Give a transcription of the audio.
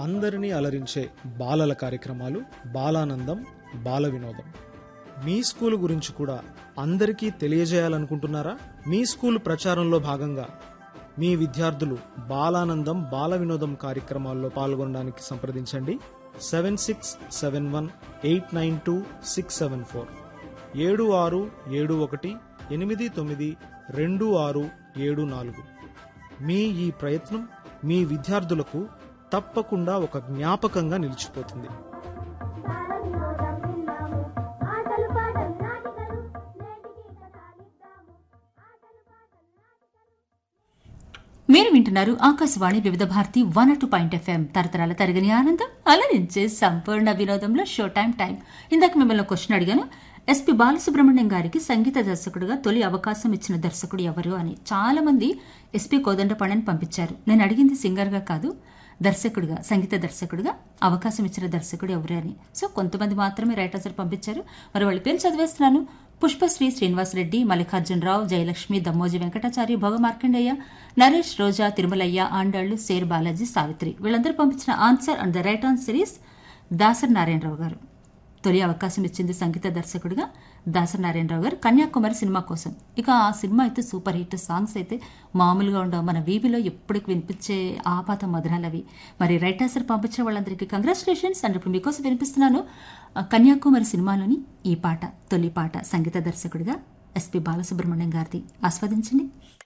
అందరినీ అలరించే బాలల కార్యక్రమాలు బాలానందం బాల వినోదం మీ స్కూల్ గురించి కూడా అందరికీ తెలియజేయాలనుకుంటున్నారా మీ స్కూల్ ప్రచారంలో భాగంగా మీ విద్యార్థులు బాలానందం బాల వినోదం కార్యక్రమాల్లో పాల్గొనడానికి సంప్రదించండి seven six seven one eight nine two six seven four ఏడు ఆరు ఏడు ఒకటి ఎనిమిది తొమ్మిది రెండు ఆరు ఏడు నాలుగు మీ ఈ ప్రయత్నం మీ విద్యార్థులకు తప్పకుండా ఒక జ్ఞాపకంగా నిలిచిపోతుంది బాలవినోదం విన్నాము ఆటలు పాటలు నాటికలు నేటికి కథాలిద్దాము ఆటలు పాటలు నాటికలు మీరు వింటున్నారు Akashvani Vividh Bharati one two point FM తరతరాల తరగని ఆనందం అలరించే సంపూర్ణ వినోదంలో షో టైం టైం ఇందాక మిమ్మల్ని క్వశ్చన్ అడిగాను ఎస్పి బాలసుబ్రహ్మణ్యం గారికి సంగీత దర్శకుడిగా తొలి అవకాశం ఇచ్చిన దర్శకుడు ఎవరు అని చాలా మంది ఎస్పి కోదండపాణిని పంపించారు నేను అడిగింది సింగర్గా కాదు దర్శకుడిగా సంగీత దర్శకుడిగా అవకాశం ఇచ్చిన దర్శకుడు ఎవరు అని సో కొంతమంది మాత్రమే రైట్ ఆన్సర్ పంపించారు మరి వాళ్ళ పేరు చదివేస్తున్నాను పుష్పశ్రీ శ్రీనివాసరెడ్డి మల్లికార్జునరావు జయలక్ష్మి దమ్మోజి వెంకటాచారి భోగ మార్కండేయ నరేష్ రోజా తిరుమలయ్య ఆండాళ్లు సేర్ బాలాజీ సావిత్రి వీళ్ళందరూ పంపించిన answer and the right answer is Dasari Narayana Rao garu తొలి అవకాశం ఇచ్చింది సంగీత దర్శకుడిగా దాసరి నారాయణరావు గారు కన్యాకుమారి సినిమా కోసం ఇక ఆ సినిమా అయితే సూపర్ హిట్ సాంగ్స్ అయితే మామూలుగా ఉండవు మన వీబీలో ఎప్పటికి వినిపించే ఆపాత మధురాలు అవి మరి రైట్ ఆన్సర్ పంపించిన వాళ్ళందరికీ కంగ్రాచులేషన్స్ అండ్ ఇప్పుడు మీకోసం వినిపిస్తున్నాను ఆ, కన్యాకుమారి సినిమాలోని ఈ పాట తొలి పాట సంగీత దర్శకుడిగా ఎస్పి బాలసుబ్రహ్మణ్యం గారిది ఆస్వాదించండి